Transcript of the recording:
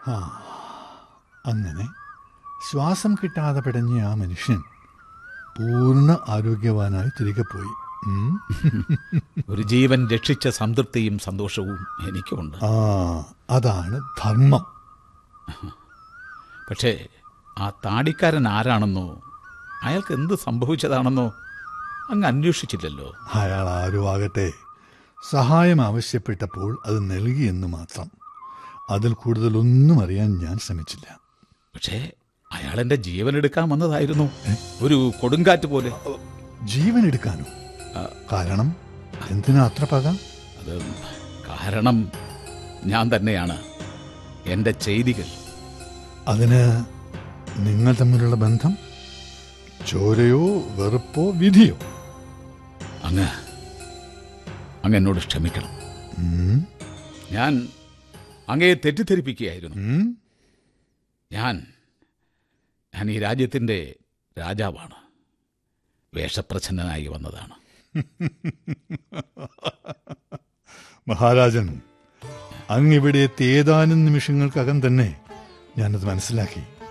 ആ അങ്ങനെ ശ്വാസം കിട്ടാതെ പിടഞ്ഞ ആ മനുഷ്യൻ പൂർണ്ണ ആരോഗ്യവാനായി തിരികെ പോയി ഉം. ഒരു ജീവൻ രക്ഷിച്ച സംതൃപ്തിയും സന്തോഷവും എനിക്കുമുണ്ട് ആ അതാണ് ധർമ്മം പക്ഷേ ആ താടിക്കാരൻ ആരാണെന്നോ അയാൾക്ക് എന്ത് സംഭവിച്ചതാണെന്നോ അങ്ങ് അന്വേഷിച്ചില്ലല്ലോ അയാൾ ആരും ആകട്ടെ സഹായം ആവശ്യപ്പെട്ടപ്പോൾ അത് നൽകിയെന്ന് മാത്രം അതിൽ കൂടുതലൊന്നും അറിയാൻ ഞാൻ ശ്രമിച്ചില്ല പക്ഷേ അയാൾ എന്റെ ജീവൻ എടുക്കാൻ വന്നതായിരുന്നു ഒരു കൊടുങ്കാറ്റ് പോലെ ജീവൻ എടുക്കാനോ കാരണം എന്തിനാ അത്ര പക അത് കാരണം ഞാൻ തന്നെയാണ് എന്റെ ചെയ്തികൾ അതിന് നിങ്ങൾ തമ്മിലുള്ള ബന്ധം ചോരയോ വെറുപ്പോ വിധിയോ അങ്ങ് അങ്ങ് എന്നോട് ക്ഷമിക്കണം ഉം, ഞാൻ അങ്ങയെ തെറ്റിദ്ധരിപ്പിക്കുകയായിരുന്നു ഉം. ഞാൻ ഞാൻ ഈ രാജ്യത്തിൻ്റെ രാജാവാണ് വേഷപ്രച്ഛന്നനായി വന്നതാണ് മഹാരാജൻ അങ്ങിവിടെ എത്തിയ ഏതാനും നിമിഷങ്ങൾക്കകം തന്നെ ഞാനത് മനസ്സിലാക്കി